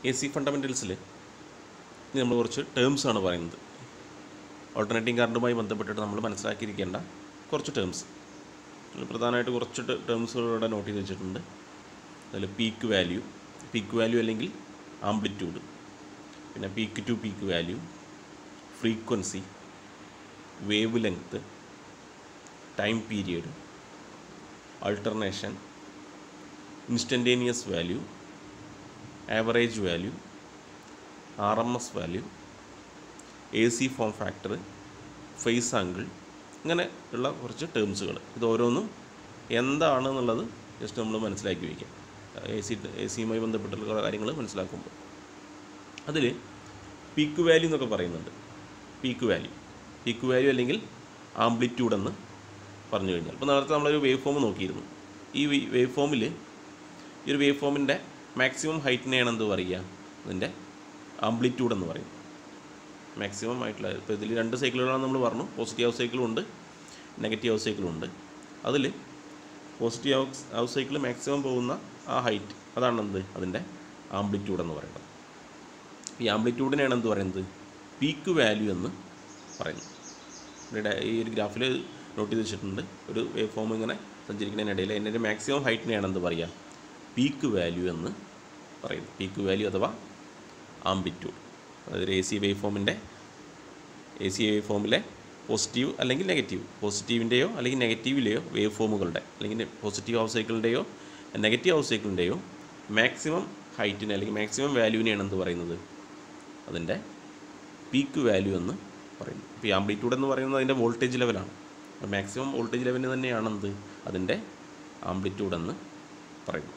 A C ഫണ്ടമെൻറ്റൽസിൽ നമ്മൾ കുറച്ച് terms ആണ് പറയുന്നത് ഓൾട്ടർനേറ്റിംഗ് കറണ്ടുമായി ബന്ധപ്പെട്ടിട്ട് നമ്മൾ മനസ്സിലാക്കിയിരിക്കേണ്ട കുറച്ച് ടേംസ് അതിൽ പ്രധാനമായിട്ട് കുറച്ച് ടേംസുകളിവിടെ നോട്ട് ചെയ്ത് വെച്ചിട്ടുണ്ട് അതിൽ പീക്ക് വാല്യൂ പീക്ക് വാല്യൂ അല്ലെങ്കിൽ ആംപ്ലിറ്റ്യൂഡ് പിന്നെ peak to peak value frequency wavelength time period alternation instantaneous value average value R M S value A C form factor phase angle ഇങ്ങനെ ഉള്ള കുറച്ച് ടേംസുകൾ ഇത് ഓരോന്നും എന്താണെന്നുള്ളത് ജസ്റ്റ് നമ്മൾ മനസ്സിലാക്കി വയ്ക്കാം എ സി എ സിയുമായി ബന്ധപ്പെട്ടുള്ള കാര്യങ്ങൾ മനസ്സിലാക്കുമ്പോൾ അതിൽ പീക്ക് വാല്യൂ എന്നൊക്കെ പറയുന്നുണ്ട് പീക്ക് വാല്യൂ പീക്ക് വാല്യൂ അല്ലെങ്കിൽ ആംപ്ലിറ്റ്യൂഡ് എന്ന് പറഞ്ഞു കഴിഞ്ഞാൽ ഇപ്പോൾ നേരത്തെ നമ്മളൊരു വേവ് ഫോം നോക്കിയിരുന്നു ഈ വേവ് ഫോമിൽ ഈ ഒരു വേവ് ഫോമിൻ്റെ മാക്സിമം ഹൈറ്റിനെയാണ് എന്ത് പറയുക അതിൻ്റെ ആംപ്ലിറ്റ്യൂഡ് എന്ന് പറയും മാക്സിമം ആയിട്ടുള്ള ഇപ്പോൾ ഇതിൽ രണ്ട് സൈക്കിളുകളാണ് നമ്മൾ പറഞ്ഞു പോസിറ്റീവ് ഹൗസ് സൈക്കിളും ഉണ്ട് നെഗറ്റീവ് ഹൗസ് സൈക്കിളും ഉണ്ട് അതിൽ positive half half cycle maximum പോകുന്ന ആ ഹൈറ്റ് അതാണ് എന്ത് അതിൻ്റെ ആംപ്ലിറ്റ്യൂഡ് എന്ന് പറയുന്നത് ഈ ആംപ്ലിറ്റ്യൂഡിനെയാണ് എന്ത് പറയുന്നത് പീക്ക് വാല്യൂ എന്ന് പറയുന്നത് ഇവിടെ ഈ ഒരു ഗ്രാഫിൽ നോട്ട് ചെയ്ത് വെച്ചിട്ടുണ്ട് ഒരു വേവ് ഫോം ഇങ്ങനെ സഞ്ചരിക്കുന്നതിനിടയിൽ അതിൻ്റെ ഒരു മാക്സിമം ഹൈറ്റിനെയാണ് എന്ത് പറയുക പീക്ക് വാല്യൂ എന്ന് പറയുന്നത് പീക്ക് വാല്യൂ അഥവാ ആംപ്ലിറ്റ്യൂഡ് അതൊരു എ സി വേവ് ഫോമിൻ്റെ എ സി വേവ് ഫോമിലെ പോസിറ്റീവ് അല്ലെങ്കിൽ നെഗറ്റീവ് പോസിറ്റീവിൻ്റെയോ അല്ലെങ്കിൽ നെഗറ്റീവിലെയോ വേവ് ഫോമുകളുടെ അല്ലെങ്കിൽ പോസിറ്റീവ് ഹൗസ് സൈക്കിളിൻ്റെയോ നെഗറ്റീവ് ഹൗസ് സൈക്കിളിൻ്റെയോ മാക്സിമം ഹൈറ്റിനെ അല്ലെങ്കിൽ മാക്സിമം വാല്യൂവിനെയാണ് എന്ത് പറയുന്നത് അതിൻ്റെ പീക്ക് വാല്യൂ എന്ന് പറയുന്നു ഇപ്പോൾ ഈ ആംപ്ലിറ്റ്യൂഡ് എന്ന് പറയുന്നത് അതിൻ്റെ വോൾട്ടേജ് ലെവലാണ് മാക്സിമം വോൾട്ടേജ് ലെവലിന് തന്നെയാണെന്ത് അതിൻ്റെ ആംപ്ലിറ്റ്യൂഡ് എന്ന് പറയുന്നു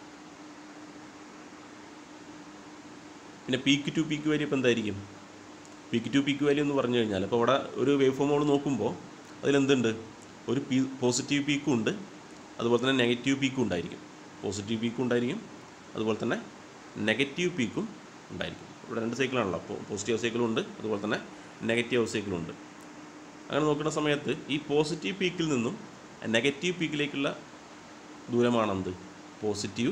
പിന്നെ പീക്ക് ടു പീക്ക് വാല്യൂ ഇപ്പോൾ എന്തായിരിക്കും പീക്ക് ടു പീക്ക് വാല്യൂ എന്ന് പറഞ്ഞു കഴിഞ്ഞാൽ ഇപ്പോൾ ഇവിടെ ഒരു വേവ് ഫോം നമ്മൾ നോക്കുമ്പോൾ അതിലെന്തുണ്ട് ഒരു പീ പോസിറ്റീവ് പീക്കും ഉണ്ട് അതുപോലെ തന്നെ നെഗറ്റീവ് പീക്കും ഉണ്ടായിരിക്കും പോസിറ്റീവ് പീക്കും ഉണ്ടായിരിക്കും അതുപോലെ തന്നെ നെഗറ്റീവ് പീക്കും ഉണ്ടായിരിക്കും ഇവിടെ രണ്ട് സൈക്കിളാണല്ലോ അപ്പോൾ പോസിറ്റീവ് സൈക്കിളും ഉണ്ട് അതുപോലെ തന്നെ നെഗറ്റീവ് സൈക്കിളും ഉണ്ട് അങ്ങനെ നോക്കുന്ന സമയത്ത് ഈ പോസിറ്റീവ് പീക്കിൽ നിന്നും നെഗറ്റീവ് പീക്കിലേക്കുള്ള ദൂരമാണെന്ത് പോസിറ്റീവ്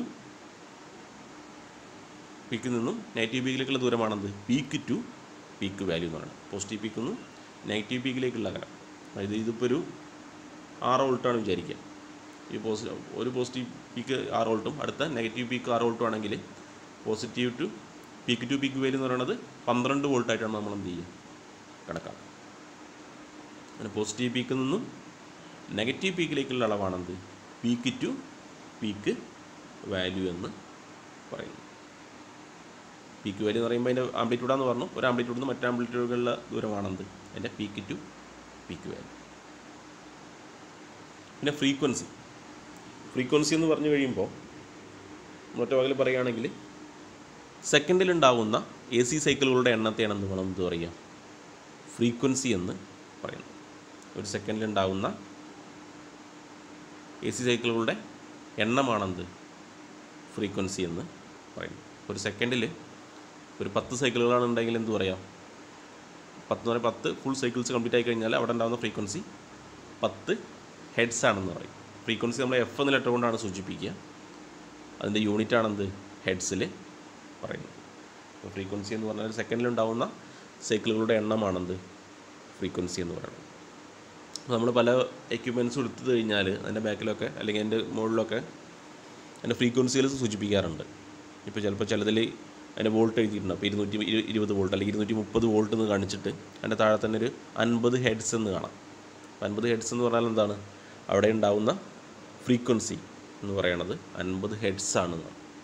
പീക്കിൽ നിന്നും നെഗറ്റീവ് പീക്കിലേക്കുള്ള ദൂരമാണെന്ത് പീക്ക് ടു പീക്ക് വാല്യൂ എന്ന് പറയുന്നത് പോസിറ്റീവ് പീക്കിൽ നിന്നും നെഗറ്റീവ് പീക്കിലേക്കുള്ള അകലം അതായത് ഇതിപ്പോൾ ഒരു ആറ് വോൾട്ടാണ് വിചാരിക്കുക ഈ പോസി ഒരു പോസിറ്റീവ് പീക്ക് ആറ് വോൾട്ടും അടുത്ത നെഗറ്റീവ് പീക്ക് ആറ് വോൾട്ടും ആണെങ്കിൽ positive to peak to peak value എന്ന് പറയുന്നത് പന്ത്രണ്ട് വോൾട്ടായിട്ടാണ് നമ്മൾ എന്ത് ചെയ്യുക കണക്കാക്കുക അങ്ങനെ പോസിറ്റീവ് പീക്കിൽ നിന്നും നെഗറ്റീവ് പീക്കിലേക്കുള്ള അളവാണെന്ത് പീക്ക് ടു പീക്ക് വാല്യൂ എന്ന് പറയുന്നു പീക്ക് വാല്യൂ എന്ന് പറയുമ്പോൾ അതിൻ്റെ ആംപ്ലിറ്റ്യൂഡാന്ന് പറഞ്ഞു ഒരു ആംപ്ലിറ്റ്യൂഡിൽ നിന്ന് മറ്റേ ആംപ്ലിറ്റ്യൂഡുകളുടെ ദൂരമാണെന്ത് അതിൻ്റെ പീക്ക് ടു പീക്ക് വാല്യൂ പിന്നെ ഫ്രീക്വൻസി ഫ്രീക്വൻസി എന്ന് പറഞ്ഞു കഴിയുമ്പോൾ മറ്റു വകയിൽ പറയുകയാണെങ്കിൽ സെക്കൻഡിലുണ്ടാവുന്ന എ സി സൈക്കിളുകളുടെ എണ്ണത്തെയാണ് എന്ത് വേണം എന്ത് പറയുക ഫ്രീക്വൻസി എന്ന് പറയുന്നു ഒരു സെക്കൻഡിലുണ്ടാകുന്ന എ സി സൈക്കിളുകളുടെ എണ്ണമാണെന്ത് ഫ്രീക്വൻസി എന്ന് പറയുന്നു ഒരു സെക്കൻഡിൽ ഒരു പത്ത് സൈക്കിളുകളാണ് ഉണ്ടെങ്കിൽ എന്ത് പറയാം പത്ത് എന്ന് പറഞ്ഞാൽ പത്ത് ഫുൾ സൈക്കിൾസ് കംപ്ലീറ്റ് ആയി കഴിഞ്ഞാൽ അവിടെ ഉണ്ടാകുന്ന ഫ്രീക്വൻസി പത്ത് ഹെഡ്സ് ആണെന്ന് പറയും ഫ്രീക്വൻസി നമ്മൾ എഫ് എന്ന ലെറ്റർ കൊണ്ടാണ് സൂചിപ്പിക്കുക അതിൻ്റെ യൂണിറ്റ് ആണെന്ത് ഹെഡ്സിൽ പറയുന്നത് അപ്പോൾ ഫ്രീക്വൻസി എന്ന് പറഞ്ഞാൽ സെക്കൻഡിൽ ഉണ്ടാകുന്ന സൈക്കിളുകളുടെ എണ്ണമാണെന്ത് ഫ്രീക്വൻസി എന്ന് പറയുന്നത് അപ്പോൾ നമ്മൾ പല എക്യുപ്മെൻറ്റ്സ് എടുത്തു കഴിഞ്ഞാൽ അതിൻ്റെ ബാക്കിലൊക്കെ അല്ലെങ്കിൽ അതിൻ്റെ മുകളിലൊക്കെ അതിൻ്റെ ഫ്രീക്വൻസികൾ സൂചിപ്പിക്കാറുണ്ട് ഇപ്പോൾ ചിലപ്പോൾ ചിലതിൽ അതിൻ്റെ വോൾട്ട് എഴുതിയിട്ടുണ്ട് അപ്പോൾ ഇരുന്നൂറ്റി ഇരു ഇരുപത് വോൾട്ട് അല്ലെങ്കിൽ ഇരുന്നൂറ്റി മുപ്പത് വോൾട്ട് എന്ന് കാണിച്ചിട്ട് അതിൻ്റെ താഴെ തന്നെ ഒരു അൻപത് ഹെഡ്സ് എന്ന് കാണാം അപ്പോൾ അൻപത് ഹെഡ്സ് എന്ന് പറഞ്ഞാൽ എന്താണ് അവിടെ ഉണ്ടാവുന്ന ഫ്രീക്വൻസി എന്ന് പറയണത് അൻപത് ഹെഡ്സ് ആണ്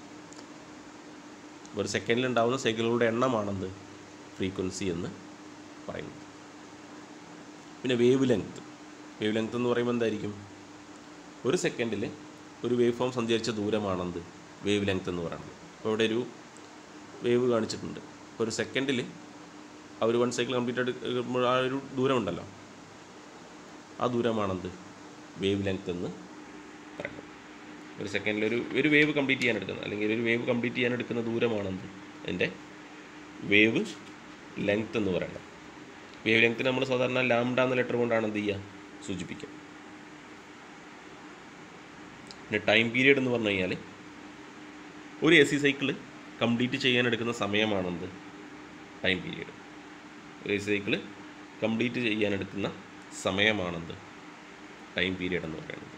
ഒരു സെക്കൻഡിൽ ഉണ്ടാവുന്ന സൈക്കിളുകളുടെ എണ്ണമാണെന്ത് ഫ്രീക്വൻസി എന്ന് പറയുന്നത് പിന്നെ വേവ് ലെങ്ത് വേവ് ലെങ്ത് എന്ന് പറയുമ്പോൾ എന്തായിരിക്കും ഒരു സെക്കൻഡിൽ ഒരു വേവ് ഫോം സഞ്ചരിച്ച ദൂരമാണെന്ത് വേവ് ലെങ്ത് എന്ന് പറയുന്നത് അപ്പോൾ ഇവിടെ ഒരു വേവ് കാണിച്ചിട്ടുണ്ട് അപ്പോൾ ഒരു സെക്കൻഡിൽ ആ ഒരു വൺ സൈക്കിൾ കംപ്ലീറ്റ് എടുക്കുമ്പോൾ ആ ഒരു ദൂരം ഉണ്ടല്ലോ ആ ദൂരമാണെന്ത് വേവ് ലെങ്ത് എന്ന് പറയുന്നത് ഒരു സെക്കൻഡിൽ ഒരു ഒരു വേവ് കംപ്ലീറ്റ് ചെയ്യാൻ എടുക്കുന്നത് അല്ലെങ്കിൽ ഒരു വേവ് കംപ്ലീറ്റ് ചെയ്യാൻ എടുക്കുന്ന ദൂരമാണെന്ത് അതിൻ്റെ വേവ് ലെങ്ത് എന്ന് പറയുന്നത് വേവ് ലെങ്ത് നമ്മൾ സാധാരണ ലാംഡ എന്ന ലെറ്റർ കൊണ്ടാണ് എന്ത് ചെയ്യുക സൂചിപ്പിക്കുക പിന്നെ ടൈം പീരീഡ് എന്ന് പറഞ്ഞു കഴിഞ്ഞാൽ ഒരു എ സി സൈക്കിൾ കംപ്ലീറ്റ് ചെയ്യാൻ എടുക്കുന്ന സമയമാണെന്ത് ടൈം പീരീഡ് ഒരു സൈക്കിൾ കംപ്ലീറ്റ് ചെയ്യാൻ എടുക്കുന്ന സമയമാണെന്ത് ടൈം പീരീഡ് എന്ന് പറയുന്നത്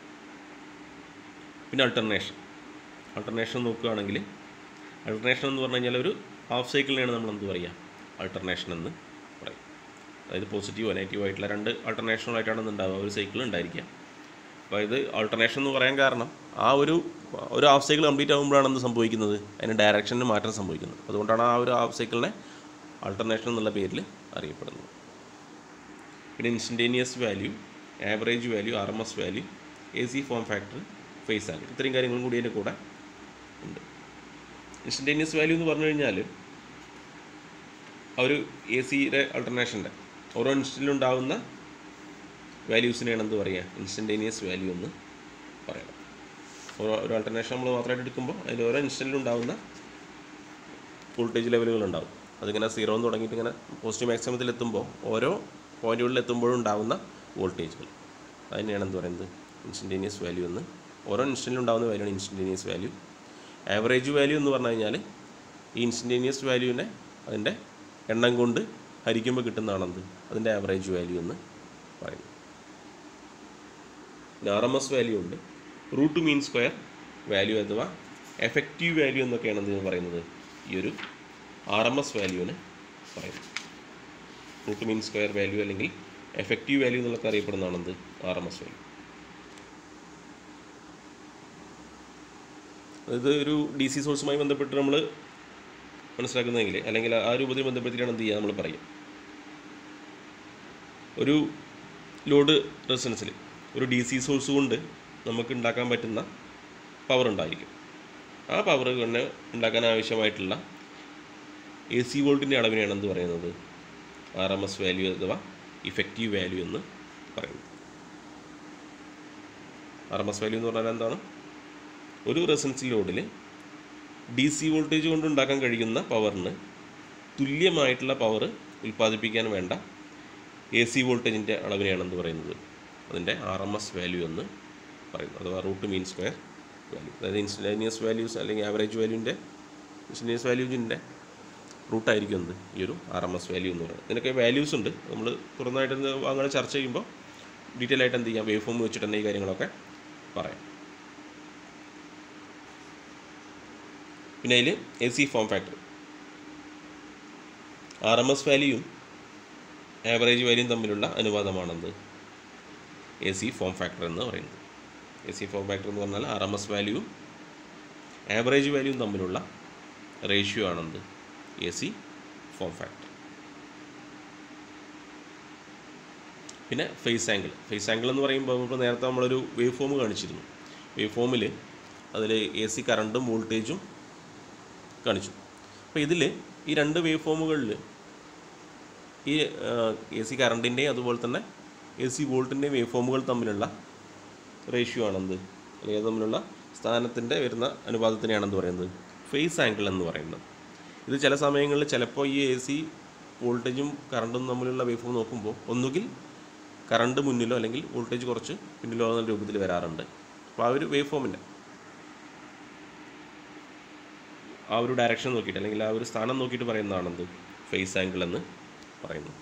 പിന്നെ അൾട്ടർനേഷൻ അൾട്ടർനേഷൻ നോക്കുകയാണെങ്കിൽ അൾട്ടർനേഷൻ എന്ന് പറഞ്ഞു കഴിഞ്ഞാൽ ഒരു ഹാഫ് സൈക്കിളിനെയാണ് നമ്മൾ എന്ത് പറയുക അൾട്ടർനേഷൻ എന്ന് പറയും അതായത് പോസിറ്റീവോ നെഗറ്റീവോ ആയിട്ടുള്ള രണ്ട് അൾട്ടർനേഷനുകളായിട്ടാണ് ഉണ്ടാവുക ഒരു സൈക്കിൾ ഉണ്ടായിരിക്കുക അപ്പോൾ ഇത് ആൾട്ടർനേഷൻ എന്ന് പറയാൻ കാരണം ആ ഒരു ഒരു ഹാഫ് സൈക്കിൾ കംപ്ലീറ്റ് ആകുമ്പോഴാണ് എന്ത് സംഭവിക്കുന്നത് അതിന് ഡയറക്ഷനിൽ മാറ്റം സംഭവിക്കുന്നത് അതുകൊണ്ടാണ് ആ ഒരു ഹാഫ് സൈക്കിളിനെ ആൾട്ടർനേഷൻ എന്നുള്ള പേരിൽ അറിയപ്പെടുന്നത് പിന്നെ instantaneous value average value R M S value A C form factor phase angle ഇത്രയും കാര്യങ്ങളും കൂടി അതിൻ്റെ കൂടെ ഉണ്ട് ഇൻസ്റ്റൻറ്റേനിയസ് വാല്യൂ എന്ന് പറഞ്ഞു കഴിഞ്ഞാൽ ആ ഒരു എ സിയുടെ അൾട്ടർനേഷൻ്റെ ഓരോ ഇൻസ്റ്റൻറ്റിലുണ്ടാകുന്ന വാല്യൂസിനെയാണ് എന്ത് പറയുക ഇൻസ്റ്റൻറ്റേനിയസ് വാല്യൂ എന്ന് പറയണം ഓരോ ഒരു അൾട്ടർനേഷൻ നമ്മൾ മാത്രമായിട്ട് എടുക്കുമ്പോൾ അതിൽ ഓരോ ഇൻസ്റ്റൻറ്റിലുണ്ടാകുന്ന വോൾട്ടേജ് ലെവലുകൾ ഉണ്ടാവും അതിങ്ങനെ സീറോ എന്ന് തുടങ്ങിയിട്ട് ഇങ്ങനെ പോസിറ്റീവ് മാക്സിമത്തിൽ എത്തുമ്പോൾ ഓരോ പോയിന്റുകളിൽ എത്തുമ്പോഴും ഉണ്ടാകുന്ന വോൾട്ടേജുകൾ അതിനെയാണ് എന്ത് പറയുന്നത് ഇൻസ്റ്റൻറ്റേനിയസ് വാല്യൂ എന്ന് ഓരോ ഇൻസ്റ്റൻറ്റിലും ഉണ്ടാകുന്ന വാല്യൂആണ് ഇൻസ്റ്റൻറ്റേനിയസ് വാല്യൂ ആവറേജ് വാല്യൂ എന്ന് പറഞ്ഞു കഴിഞ്ഞാൽ ഈ ഇൻസ്റ്റൻറ്റേനിയസ് വാല്യൂവിനെ അതിൻ്റെ എണ്ണം കൊണ്ട് ഹരിക്കുമ്പോൾ കിട്ടുന്നതാണെന്ത് അതിൻ്റെ ആവറേജ് വാല്യൂ എന്ന് പറയുന്നത് പിന്നെ ആർ എം എസ് വാല്യൂ ഉണ്ട് റൂട്ട് മീൻ സ്ക്വയർ വാല്യൂ അഥവാ എഫക്റ്റീവ് വാല്യൂ എന്നൊക്കെയാണ് എന്ത് പറയുന്നത് ഈ ഒരു ആർ എം എസ് വാല്യൂവിന് പറയുന്നത് റൂട്ട് മീൻ സ്ക്വയർ വാല്യൂ അല്ലെങ്കിൽ എഫക്റ്റീവ് വാല്യൂ എന്നുള്ളതൊക്കെ അറിയപ്പെടുന്നതാണ് എന്ത് ആർ എം എസ് വാല്യൂ ഇത് ഒരു ഡി സി സോഴ്സുമായി ബന്ധപ്പെട്ട് നമ്മൾ മനസ്സിലാക്കുന്നതെങ്കിൽ അല്ലെങ്കിൽ ആ രൂപത്തിൽ ബന്ധപ്പെടുത്തിയിട്ടാണ് എന്ത് ചെയ്യുക നമ്മൾ പറയും ഒരു ലോഡ് റെസിസ്റ്റൻസിൽ ഒരു ഡി സി സോഴ്സ് കൊണ്ട് നമുക്ക് ഉണ്ടാക്കാൻ പറ്റുന്ന പവർ ഉണ്ടായിരിക്കും ആ പവർ കൊണ്ട് ഉണ്ടാക്കാൻ ആവശ്യമായിട്ടുള്ള എ സി വോൾട്ടിൻ്റെ അളവിനെയാണ് എന്ത് പറയുന്നത് ആർ എം എസ് വാല്യൂ അഥവാ ഇഫക്റ്റീവ് വാല്യൂ എന്ന് പറയുന്നത് ആർ എം എസ് വാല്യൂ എന്ന് പറഞ്ഞാൽ എന്താണ് ഒരു റെസിസ്റ്റൻസ് ലോഡിൽ ഡി സി വോൾട്ടേജ് കൊണ്ട് ഉണ്ടാക്കാൻ കഴിയുന്ന പവറിന് തുല്യമായിട്ടുള്ള പവർ ഉൽപ്പാദിപ്പിക്കാൻ വേണ്ട എ സി വോൾട്ടേജിൻ്റെ അളവിനെയാണ് എന്ത് പറയുന്നത് അതിൻ്റെ ആർ എം എസ് വാല്യൂ എന്ന് പറയുന്നത് അഥവാ റൂട്ട് മീൻ സ്ക്വയർ വാല്യൂ അതായത് ഇൻസ്റ്റൻറ്റേനിയസ് വാല്യൂസ് അല്ലെങ്കിൽ ആവറേജ് വാല്യൂൻ്റെ ഇൻസ്റ്റൻറ്റേനിയസ് വാല്യൂസിൻ്റെ റൂട്ടായിരിക്കും എന്ത് ഈ ഒരു ആർ എം എസ് വാല്യൂ എന്ന് പറയുന്നത് ഇതിനൊക്കെ വാല്യൂസ് ഉണ്ട് നമ്മൾ തുറന്നായിട്ട് ഇത് അങ്ങനെ ചർച്ച ചെയ്യുമ്പോൾ ഡീറ്റെയിൽ ആയിട്ട് എന്ത് ചെയ്യാം വേവ് ഫോം വെച്ചിട്ട് തന്നെ ഈ കാര്യങ്ങളൊക്കെ പറയാം പിന്നെ അതിൽ A C form factor R M S വാല്യൂയും ആവറേജ് വാല്യൂയും തമ്മിലുള്ള അനുപാതമാണെന്ത് എ സി ഫോം ഫാക്ടർ എന്ന് പറയുന്നത് A C form factor R പറഞ്ഞാൽ ആർ എം എസ് വാല്യൂവും ആവറേജ് വാല്യൂവും തമ്മിലുള്ള റേഷ്യോ ആണെന്ത് എ സി ഫോം ഫാക്ടർ പിന്നെ ഫേസ് ആംഗിൾ ഫേസ് ആംഗിൾ എന്ന് പറയുമ്പോൾ ഇപ്പോൾ നേരത്തെ നമ്മളൊരു വേവ് ഫോം കാണിച്ചിരുന്നു വേവ് ഫോമിൽ അതിൽ എ സി കറണ്ടും വോൾട്ടേജും കാണിച്ചു അപ്പോൾ ഇതിൽ ഈ രണ്ട് വേവ് ഫോമുകളിൽ ഈ എ സി കറണ്ടിൻ്റെയും അതുപോലെ തന്നെ എ സി വോൾട്ടിൻ്റെയും വേവ് ഫോമുകൾ തമ്മിലുള്ള റേഷ്യോ ആണെന്ത് അല്ലെങ്കിൽ തമ്മിലുള്ള സ്ഥാനത്തിൻ്റെ വരുന്ന അനുപാതത്തിനെയാണെന്ന് പറയുന്നത് ഫേസ് ആംഗിൾ എന്ന് പറയുന്നത് ഇത് ചില സമയങ്ങളിൽ ചിലപ്പോൾ ഈ എ സി വോൾട്ടേജും കറണ്ടും തമ്മിലുള്ള വേവ് ഫോം നോക്കുമ്പോൾ ഒന്നുകിൽ കറണ്ട് മുന്നിലോ അല്ലെങ്കിൽ വോൾട്ടേജ് കുറച്ച് പിന്നിലോ എന്ന രൂപത്തിൽ വരാറുണ്ട് അപ്പോൾ ആ ഒരു വേവ് ഫോമിൻ്റെ ആ ഒരു ഡയറക്ഷൻ നോക്കിയിട്ട് അല്ലെങ്കിൽ ആ ഒരു സ്ഥാനം നോക്കിയിട്ട് പറയുന്നതാണെന്ത് ഫേസ് ആംഗിൾ എന്ന് പറയുന്നു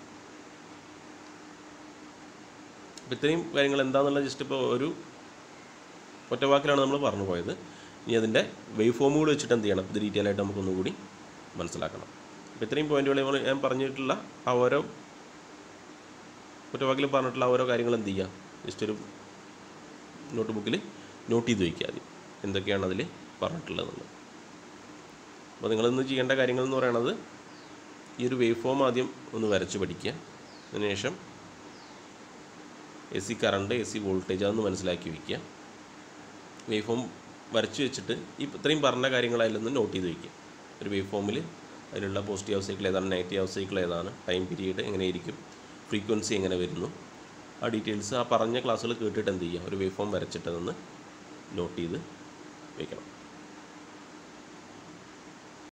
അപ്പോൾ ഇത്രയും കാര്യങ്ങൾ എന്താണെന്നുള്ള ജസ്റ്റ് ഇപ്പോൾ ഒരു ഒറ്റവാക്കിലാണ് നമ്മൾ പറഞ്ഞു പോയത് ഇനി അതിൻ്റെ വേവ് ഫോമുകൾ വെച്ചിട്ട് എന്ത് ചെയ്യണം ഇത് ഡീറ്റെയിൽ ആയിട്ട് നമുക്കൊന്നുകൂടി മനസ്സിലാക്കണം അപ്പോൾ ഇത്രയും പോയിന്റുകൾ നമ്മൾ ഞാൻ പറഞ്ഞിട്ടുള്ള ആ ഓരോ ഒറ്റവാക്കിൽ പറഞ്ഞിട്ടുള്ള ആ ഓരോ കാര്യങ്ങൾ എന്ത് ചെയ്യുക ജസ്റ്റ് ഒരു നോട്ട് ബുക്കിൽ നോട്ട് ചെയ്ത് വയ്ക്കുക ആദ്യം എന്തൊക്കെയാണ് അതിൽ പറഞ്ഞിട്ടുള്ളതെന്നുള്ളത് അപ്പോൾ നിങ്ങളിന്ന് ചെയ്യേണ്ട കാര്യങ്ങൾ എന്ന് പറയുന്നത് ഈ ഒരു വേവ് ഫോം ആദ്യം ഒന്ന് വരച്ച് പഠിക്കുക അതിനുശേഷം A C current A C voltage അതൊന്ന് മനസ്സിലാക്കി വയ്ക്കുക വേവ് ഫോം വരച്ച് വെച്ചിട്ട് ഈ ഇത്രയും പറഞ്ഞ കാര്യങ്ങൾ അതിലൊന്ന് നോട്ട് ചെയ്ത് വയ്ക്കുക ഒരു വേവ് ഫോമിൽ അതിലുള്ള പോസിറ്റീവ് ഹൗസ് സൈക്കിൾ ഏതാണ് നെഗറ്റീവ് ഹൗസ് സൈക്കിൾ ഏതാണ് ടൈം പീരീഡ് എങ്ങനെയിരിക്കും ഫ്രീക്വൻസി എങ്ങനെ വരുന്നു ആ ഡീറ്റെയിൽസ് ആ പറഞ്ഞ ക്ലാസ്സുകൾ കേട്ടിട്ട് എന്ത് ചെയ്യുക ഒരു വേവ് ഫോം വരച്ചിട്ട് അതൊന്ന് നോട്ട് ചെയ്ത് വയ്ക്കണം